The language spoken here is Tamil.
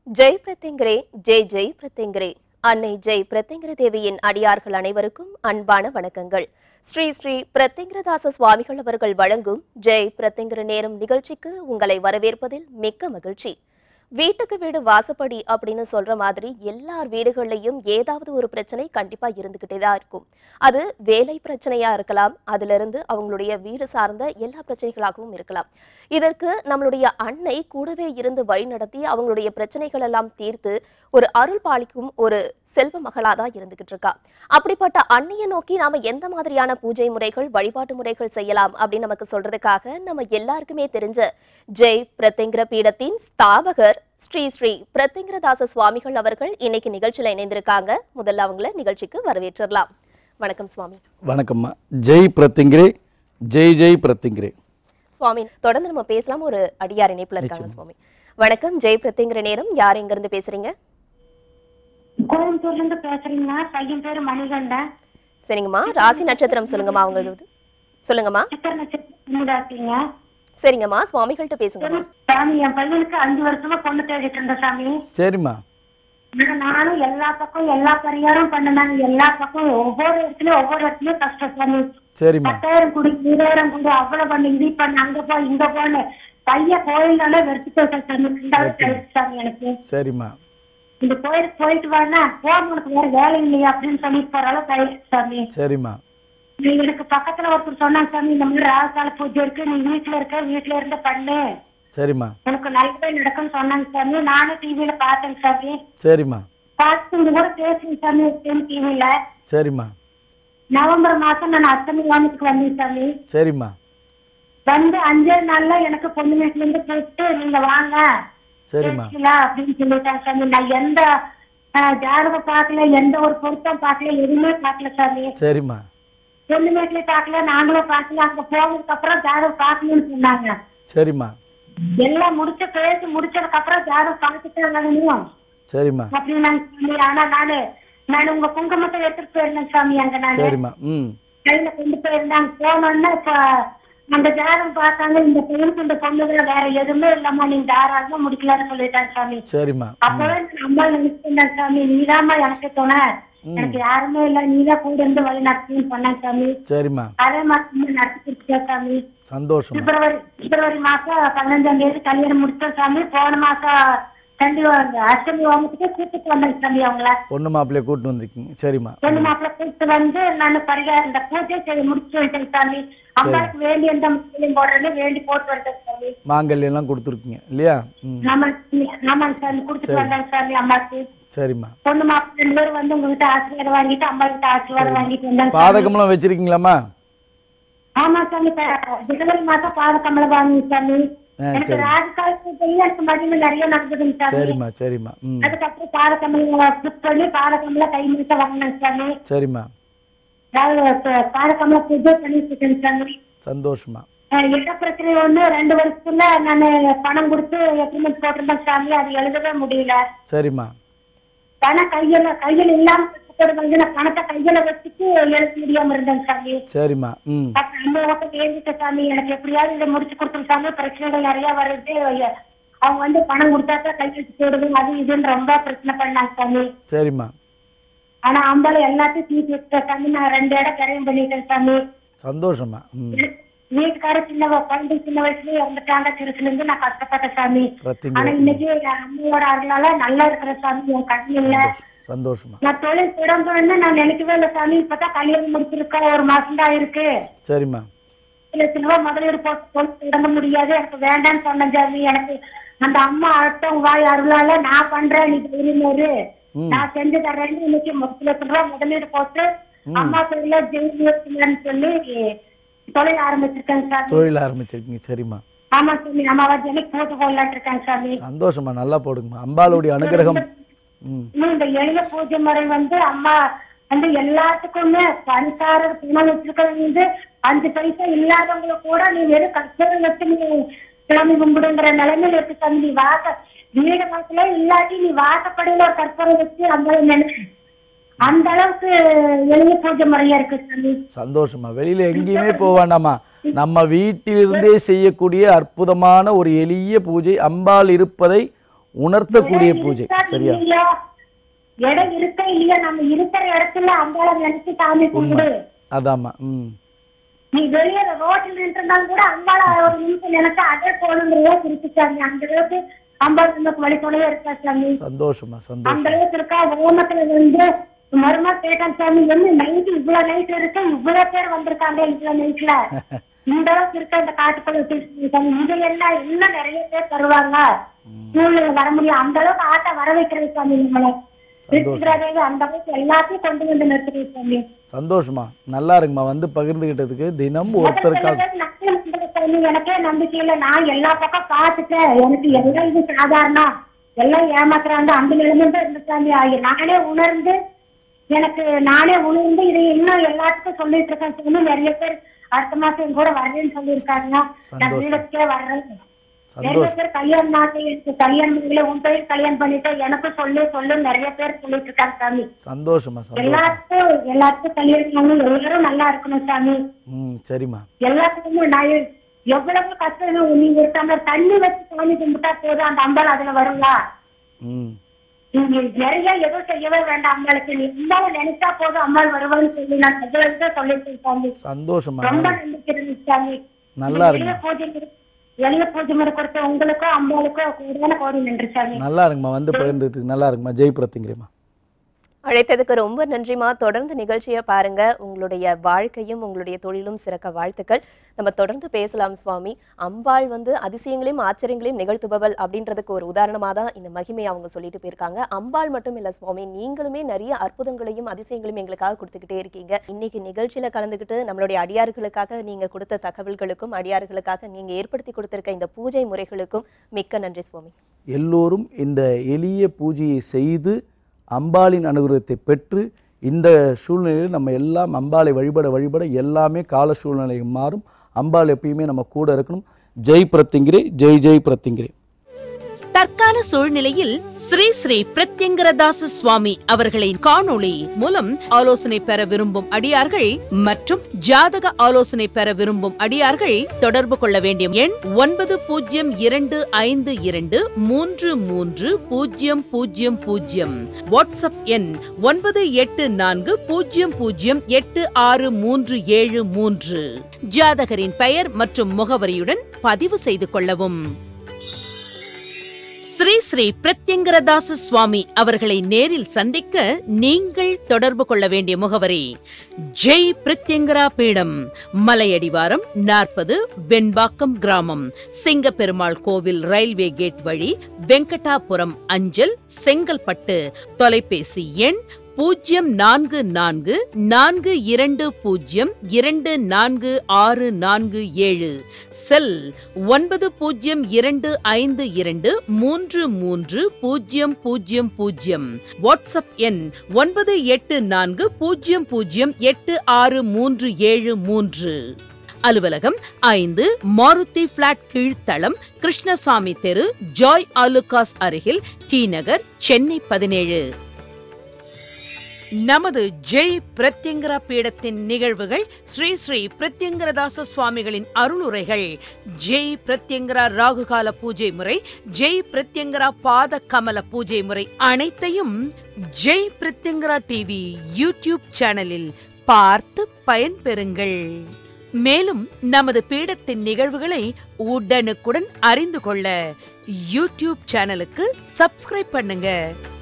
ஜெய் பிரத்யங்கரே ஜெய் ஜெய் பிரத்யங்கரே அன்னை ஜெய் பிரத்யங்கர தேவியின் அடியார்கள் அனைவருக்கும் அன்பான வணக்கங்கள் ஸ்ரீ ஸ்ரீ பிரத்யங்கரதாச சுவாமிகள் அவர்கள் வழங்கும் ஜெய் பிரத்யங்கர நேரம் நிகழ்ச்சிக்கு உங்களை வரவேற்பதில் மிக்க மகிழ்ச்சி வீட்டுக்கு வீடு வாசப்படி அப்படின்னு சொல்ற மாதிரி எல்லார் வீடுகள்லையும் ஏதாவது ஒரு பிரச்சனை கண்டிப்பா இருந்துகிட்டே தான் இருக்கும் அது வேலை பிரச்சனையா இருக்கலாம் அதுல இருந்து அவங்களுடைய வீடு சார்ந்த எல்லா பிரச்சனைகளாகவும் இருக்கலாம் இதற்கு நம்மளுடைய அன்னை கூடவே இருந்து வழிநடத்தி அவங்களுடைய பிரச்சனைகள் எல்லாம் தீர்த்து ஒரு அருள் பாலிக்கும் ஒரு செல்வ மகளா தான் இருந்துகிட்டு இருக்கா அப்படிப்பட்ட அன்னையை நோக்கி நாம எந்த மாதிரியான பூஜை முறைகள் வழிபாட்டு முறைகள் செய்யலாம் அப்படின்னு நமக்கு சொல்றதுக்காக நம்ம எல்லாருக்குமே தெரிஞ்ச ஜெய் பிரத்யங்கர பீடத்தின் ஸ்தாபகர் ஸ்ரீ ஸ்ரீ பிரத்யங்கரதாச சுவாமிகள் அவர்கள் இன்னைக்கு நிகழ்ச்சியில இணைந்திருக்காங்க முதல்ல அவங்கள நிகழ்ச்சிக்கு வரவேற்றலாம் வணக்கம் சுவாமி வணக்கம்மா ஜெய் பிரத்திங்கிரே ஜெய் ஜெய் பிரத்திங்கிரே சுவாமி தொடர்ந்து நம்ம பேசலாம் ஒரு அடியார் இணைப்புல இருக்காங்க சுவாமி வணக்கம் ஜெய் பிரத்யங்கர நேரம் யார் எங்க இருந்து பேசுறீங்க கோயம்புத்தூர்ல இருந்து பேசுறீங்க பையன் பேரு மணிகண்டன் சரிங்கம்மா ராசி நட்சத்திரம் சொல்லுங்கம்மா அவங்களது சொல்லுங்கம்மா சித்திர நட்சத்திரங்க சரிங்கம்மா சுவாமிகள்கிட்ட பேசுங்கம்மா சாமி என் பையனுக்கு அஞ்சு வருஷமா பொண்ணு தேடிட்டு இருந்த சாமி சரிம்மா ஆனா நானும் எல்லா பக்கம் எல்லா பரிகாரம் பண்ணனாங்க எல்லா பக்கம் ஒவ்வொரு இடத்துலயும் ஒவ்வொரு இடத்துலயும் கஷ்டம் சாமி சரிம்மா பத்தாயிரம் குடி இருபதாயிரம் குடி அவ்வளவு பண்ணி இது பண்ண அங்க போ இங்க போன்னு பையன் கோயில்னால வெறுத்து போயிட்டேன் சாமி ரெண்டாவது கழிச்சு சாமி எனக்கு சரிம்மா இந்த கோயிலுக்கு போயிட்டு வானா போன உனக்கு வேற வேலை இல்லையா அப்படின்னு சொல்லிட்டு போற அளவுக்கு ஆயிடுச்சு சாமி சரிம்மா நீ எனக்கு பக்கத்துல ஒருத்தர் சொன்னாங்க சாமி இந்த மாதிரி ராகுகால பூஜை இருக்கு நீ வீட்டுல இருக்க வீட்டுல இருந்து பண்ணு சரிம்மா உனக்கு நல்லதே நடக்கும்னு சொன்னாங்க சாமி நானும் டிவியில பார்த்தேன் சாமி சரிம்மா பார்த்து கூட பேசுங்க சாமி டிவியில சரிம்மா நவம்பர் மாசம் நான் அத்தனை கிராமத்துக்கு வந்தேன் சாமி சரிம்மா வந்து அஞ்சே நாள்ல எனக்கு பொண்ணு வீட்டுல இருந்து கூப்பிட்டு நீங்க வாங்க சரிம்மா பேசிக்கலாம் அப்படின்னு சொல்லிட்டாங்க சாமி நான் எந்த அஹ், ஜாதகம் பார்க்கல எந்த ஒரு பொருத்தம் பார்க்கல எதுவுமே பார்க்கல சாமி சரிம்மா பொண்ணு வீட்லயும் பார்க்கல நாங்களும் பார்க்கல அங்க போனதுக்கு அப்புறம் ஜாதகம் பார்க்கணும்னு சொன்னாங்க சரிம்மா எல்லாம் முடிச்ச பேசி முடிச்சதுக்கு அப்புறம் ஜாதகம் பார்த்துட்டு வரணும் சரிம்மா அப்படின்னு நான் சொல்லி ஆனா நானு நான் உங்க குங்குமத்தை எடுத்துட்டு போயிருந்தேன் சாமி அங்க நானு சரிம்மா ம் கையில கொண்டு போயிருந்தாங்க போனோன்னா இப்ப அந்த ஜாதகம் பார்த்தாங்க இந்த பெண்ணுக்கு இந்த பொண்ணுல வேற எதுவுமே இல்லாம நீங்க தாராளமா முடிக்கலாம்னு சொல்லிட்டாங்க சாமி சரிம்மா அப்பவே நான் அம்மா நினைச்சிருந்தேன் சாமி நீதாம்மா எனக்கு துணை எனக்கு யாருமே இல்ல நீதான் கூட இருந்து வழி நடத்துன்னு சொன்னேன் சாமி சரிம்மா அதே மாதிரி நடத்தி கொடுத்துட்டேன் சாமி சந்தோஷம்மா பிப்ரவரி பிப்ரவரி மாசம் பதினஞ்சாம் தேதி கல்யாணம் முடிச்சோம் சாமி போன மாசம் ரெண்டு வாங்க அஷ்டமி ஹோமத்துக்கு கூப்பிட்டு வந்தேன் சாமி அவங்கள பொண்ணு மாப்பிள்ளைய கூட்டிட்டு வந்திருக்கீங்க சரிம்மா பொண்ணு மாப்பிள்ள கூப்பிட்டு வந்து நான் பரிகாரம் இந்த பூஜை செய்ய முடிச்சு வந்துட்டேன் சாமி அம்மாவுக்கு வேண்டி எந்த முஸ்லீம் போடுறேன்னு வேண்டி போட்டு வந்துட்டேன் சாமி மாங்கல்யம்லாம் கொடுத்துருக்கீங்க இல்லையா ம் ஆமா ஆமாங்க சாமி கொடுத்துட்டு வந்தேன் சாமி அம்மாக்கு சரிம்மா பொண்ணு மாப்பிள்ள ரெண்டு பேரும் வந்து உங்ககிட்ட ஆசீர்வாதம் வாங்கிட்டு அம்மா கிட்ட ஆசீர்வாதம் வாங்கிட்டு வந்தாங்க சாமி. பாதகம்லாம் வச்சிருக்கீங்களாம்மா ஆமா சாமி ப- ஜனவரி மாசம் பாத கமலம் வாங்கி சாமி ஆ எனக்கு சரி ராஜகாலத்துல எனக்கு மதியம் நிறைய நடக்குதுங்க சாமி சரிம்மா சரிம்மா ம் அதுக்கப்புறம் பாலக்கமல புக் பண்ணி பாலக்கமல கை முழுக்க வாங்கினேன் சாமி சரிம்மா அதாவது பாலக்கமல பூஜை பண்ணிட்டு இருக்கேன் சாமி சந்தோஷமா அஹ் இட பிரச்சனை ஒண்ணு ரெண்டு வருஷத்துல நான் பணம் கொடுத்து எக்ரிமெண்ட் போட்டிருந்தேன் சாமி அது எழுதவே முடியல சரிம்மா பணம் கையில கையில இல்லாம வந்து நான் பணத்தை கையில வச்சுட்டு எழுத முடியாம இருந்தேன் சாமி சரிம்மா ம் அப்ப அந்த பக்கம் வேண்டிட்ட சாமி எனக்கு எப்படியாவது இதை முடிச்சு கொடுத்துரு சாமி பிரச்சனைகள் நிறைய வருது அவங்க வந்து பணம் கொடுத்தாக்கா கையெழுத்து போடுது அது இதுன்னு ரொம்ப பிரச்சனை பண்ணாங்க சாமி சரிம்மா ஆனா அம்பால எல்லாத்தையும் தீர்த்து வச்சுட்டேன் சாமி நான் ரெண்டு இடம் கரையும் பண்ணிட்டேன் சாமி சந்தோஷமா ம் வீட்டுக்கார சின்ன வ- குழந்தை சின்ன வயசுலயே இறந்துட்டாங்க சிறுசுல இருந்து நான் கஷ்டப்பட்டேன் சாமி ஆனா பிரத்திங்கிற இன்னைக்கு என் அம்மையோட அருளால நல்லா இருக்கிற சாமி என் கண் இல்ல சந்தோஷமா நான் தொழில் தொடங்குவேன்னு நான் நினைக்கவே இல்லை சாமி இப்பதான் கல்யாணம் முடிச்சிருக்கா ஒரு மாசம் தான் இருக்கு சரிம்மா சில சிலவா முதலீடு போட்டு தொழில் தொடங்க முடியாது எனக்கு வேண்டாம்னு சொன்னேன் சாமி எனக்கு அந்த அம்மா அர்த்தம் வாய் அருளால நான் பண்றேன் நீ தைரியம் இரு. ம் நான் செஞ்சு தர்றேன்னு இன்னைக்கு முப்பது லட்சம் ரூபாய் முதலீடு போட்டு அம்மா தொழில ஜெயிலுன்னு சொல்லி தொழில் ஆரம்பிச்சிருக்கேன் சாமி தொழில் ஆரம்பிச்சிருக்கீங்க சரிம்மா ஆமா சாமி அம்மாவாஜி அன்னைக்கு போட்டு போடலான்னு இருக்கேன் சாமி சந்தோஷமா நல்லா போடுங்கம்மா அம்பாளுடைய அனுகிரகம் ம் இன்னும் இந்த எளிய பூஜை முறை வந்து அம்மா வந்து எல்லாத்துக்குமே பணக்கார பணம் வச்சிருக்கிறது வந்து அஞ்சு பைசா இல்லாதவங்களை கூட நீ வெறும் கஷ்டம் வச்சு நீ கிளம்பி கும்பிடுங்கிற நிலைமையில இருக்கு சாமி நீ வாச வீடு வாசல இல்லாட்டி நீ வாசப்படையில ஒரு கற்பனை வச்சு அந்த நினை- அந்த அளவுக்கு எளிய பூஜை முறையா இருக்கு சாமி சந்தோஷமா வெளியில எங்கேயுமே போக வேண்டாமா நம்ம வீட்டிலிருந்தே செய்யக்கூடிய அற்புதமான ஒரு எளிய பூஜை அம்பாள் இருப்பதை உணர்த்தக்கூடிய இடம் பூஜை இருக்கா சரியா இல்லையா? இடம் இருக்கா இல்லையா நம்ம இருக்கிற இடத்துல அம்பாளை நினைச்சு சாமி கும்பிடு அதாம்மா ம் நீ வெளியே ரோட்டில் நின்றுருந்தாலும் கூட அம்பாளை ஒரு நிமிஷம் நினைச்சா அதே போகணுங்கிறதா இருக்கு சாமி அந்த அளவுக்கு அம்பாள் நமக்கு வழிகொலையே இருக்கா சாமி சந்தோஷமா அந்த சந்தோஷம் அளவுக்கு இருக்கா ஓமத்துல வந்து மருமா கேட்டேன் சாமி என்ன நைட்டு இவ்வளவு நைட் இருக்கு இவ்வளவு பேர் வந்திருக்காங்க இவ்வளவு நைட்ல இந்த அளவுக்கு இருக்க இந்த காட்டுக்குள்ள வச்சிருக்கீங்க சாமி இது எல்லாம் இன்னும் நிறைய பேர் தருவாங்க சூழ்நிலை வர முடியும் அந்த அளவுக்கு ஆட்டை வர வைக்கிறது சாமி நம்மளை திருச்சிக்கிறாதே அந்த அளவுக்கு எல்லாத்தையும் கொண்டு வந்து நிறுத்துறது சாமி சந்தோஷமா நல்லா இருக்குமா வந்து பகிர்ந்துகிட்டதுக்கு தினம் ஒருத்தருக்காக நம்பிக்கை இருந்தது சாமி. எனக்கே நம்பிக்கை இல்ல நான் எல்லா பக்கம் பார்த்துட்டேன் எனக்கு எல்லாம் இது சாதாரணம் எல்லாம் ஏமாத்துறாங்க அந்த நிலைமை தான் இருந்த சாமி ஆகி நானே உணர்ந்து எனக்கு நானே உணர்ந்து இதை இன்னும் எல்லாத்துக்கும் சொல்லிட்டு இருக்கேன் சாமி நிறைய பேர் அடுத்த மாசம் என் கூட வர்றேன்னு சொல்லியிருக்காங்க நான் சந்தோஷம். வீட்டுக்கே வர்றேன் நிறைய சந்தோஷம் பேர் கல்யாணம் நாட்டு எனக்கு கல்யாணம் பண்ணல உன் பேர் கல்யாணம் பண்ணிட்டு எனக்கும் சொல்லு சொல்லு நிறைய பேர் சொல்லிட்டு இருக்காங்க சாமி சந்தோஷமா சந்தோஷம் எல்லாத்துக்கும் எல்லாத்துக்கும் கல்யாணம் ஆகணும் எல்லாரும் நல்லா இருக்கணும் சாமி ம் சரிம்மா எல்லாத்துக்குமே நான் எ- எவ்வளவு கஷ்டம் நீங்க இருக்காங்க தண்ணி வச்சு சாமி கும்பிட்டா போதும் அந்த அம்பாள் அதுல வருங்களா ம் நீங்க நிறைய எதுவும் செய்யவே வேண்டாம் அம்பாளுக்கு நீ அம்பாவை நினைச்சா போதும் அம்பாள் வருவான்னு சொல்லி நான் எவ்வளவு சொல்லிட்டேன் சாமி சந்தோஷமா ரொம்ப நம்பிக்கை இருந்துச்சு சாமி நல்லா இந்த எளிய இருக்குமா பூஜை முறை- எளிய பூஜை முறை கொடுத்த உங்களுக்கும் அம்பாளுக்கும் கூடான கோடி நன்றி சாமி நல்லா இருக்குமா வந்து பகிர்ந்துட்டு நல்லா இருக்குமா ஜெய் பிரத்திங்கிறேம்மா அழைத்ததுக்கு ரொம்ப நன்றிமா தொடர்ந்து நிகழ்ச்சியை பாருங்க உங்களுடைய வாழ்க்கையும் உங்களுடைய தொழிலும் சிறக்க வாழ்த்துக்கள் நம்ம தொடர்ந்து பேசலாம் சுவாமி அம்பாள் வந்து அதிசயங்களையும் ஆச்சரியங்களையும் நிகழ்த்துபவள் அப்படின்றதுக்கு ஒரு உதாரணமா தான் இந்த மகிமையை அவங்க சொல்லிட்டு போயிருக்காங்க அம்பாள் மட்டும் இல்ல சுவாமி நீங்களுமே நிறைய அற்புதங்களையும் அதிசயங்களையும் எங்களுக்காக கொடுத்துக்கிட்டே இருக்கீங்க இன்னைக்கு நிகழ்ச்சியில கலந்துக்கிட்டு நம்மளுடைய அடியார்களுக்காக நீங்க கொடுத்த தகவல்களுக்கும் அடியார்களுக்காக நீங்க ஏற்படுத்தி கொடுத்திருக்க இந்த பூஜை முறைகளுக்கும் மிக்க நன்றி சுவாமி எல்லோரும் இந்த எளிய பூஜையை செய்து அம்பாளின் அனுகிரகத்தை பெற்று இந்த சூழ்நிலையில் நம்ம எல்லாம் அம்பாளை வழிபட வழிபட எல்லாமே கால சூழ்நிலை மாறும் அம்பாள் எப்பயுமே நம்ம கூட இருக்கணும் ஜெய் பிரத்திங்கிரே ஜெய் ஜெய் பிரத்திங்கிரே தற்கால சூழ்நிலையில் ஸ்ரீ ஸ்ரீ பிரத்யங்கரதாச சுவாமி அவர்களின் காணொளி மூலம் ஆலோசனை பெற விரும்பும் அடியார்கள் மற்றும் ஜாதக ஆலோசனை பெற விரும்பும் அடியார்கள் தொடர்பு கொள்ள வேண்டிய எண் ஒன்பது பூஜ்ஜியம் இரண்டு ஐந்து இரண்டு மூன்று மூன்று பூஜ்ஜியம் பூஜ்ஜியம் பூஜ்ஜியம் வாட்ஸ்அப் எண் ஒன்பது எட்டு நான்கு பூஜ்ஜியம் பூஜ்ஜியம் எட்டு ஆறு மூன்று ஏழு மூன்று ஜாதகரின் பெயர் மற்றும் முகவரியுடன் பதிவு செய்து கொள்ளவும் ஸ்ரீ ஸ்ரீ பிரத்யங்கரதாச சுவாமி அவர்களை நேரில் சந்திக்க நீங்கள் தொடர்பு கொள்ள வேண்டிய முகவரி ஜெய் பிரத்யங்கரா பீடம் மலையடிவாரம் நாற்பது வெண்பாக்கம் கிராமம் சிங்கப்பெருமாள் கோவில் ரயில்வே கேட் வழி வெங்கடாபுரம் அஞ்சல் செங்கல்பட்டு தொலைபேசி எண் பூஜ்ஜியம் நான்கு நான்கு நான்கு இரண்டு பூஜ்ஜியம் இரண்டு நான்கு ஆறு நான்கு ஏழு செல் ஒன்பது பூஜ்ஜியம் இரண்டு ஐந்து இரண்டு மூன்று மூன்று பூஜ்ஜியம் பூஜ்ஜியம் பூஜ்ஜியம் வாட்ஸ்அப் எண் ஒன்பது எட்டு நான்கு பூஜ்ஜியம் பூஜ்ஜியம் எட்டு ஆறு மூன்று ஏழு மூன்று அலுவலகம் ஐந்து மாருதி பிளாட் கீழ்த்தளம் கிருஷ்ணசாமி தெரு ஜாய் ஆலுகாஸ் அருகில் டி நகர் சென்னை பதினேழு நமது ஜெய் பிரத்யங்கரா பீடத்தின் நிகழ்வுகள் ஸ்ரீ ஸ்ரீ பிரத்யங்கரதாச சுவாமிகளின் அருளுரைகள் ஜெய் பிரத்யங்கரா ராகுகால பூஜை முறை ஜெய் பிரத்யங்கரா பாத கமல பூஜை முறை அனைத்தையும் ஜெய் பிரத்யங்கரா டிவி யூடியூப் சேனலில் பார்த்து பயன்பெறுங்கள் மேலும் நமது பீடத்தின் நிகழ்வுகளை உடனுக்குடன் அறிந்து கொள்ள யூடியூப் சேனலுக்கு சப்ஸ்கிரைப் பண்ணுங்க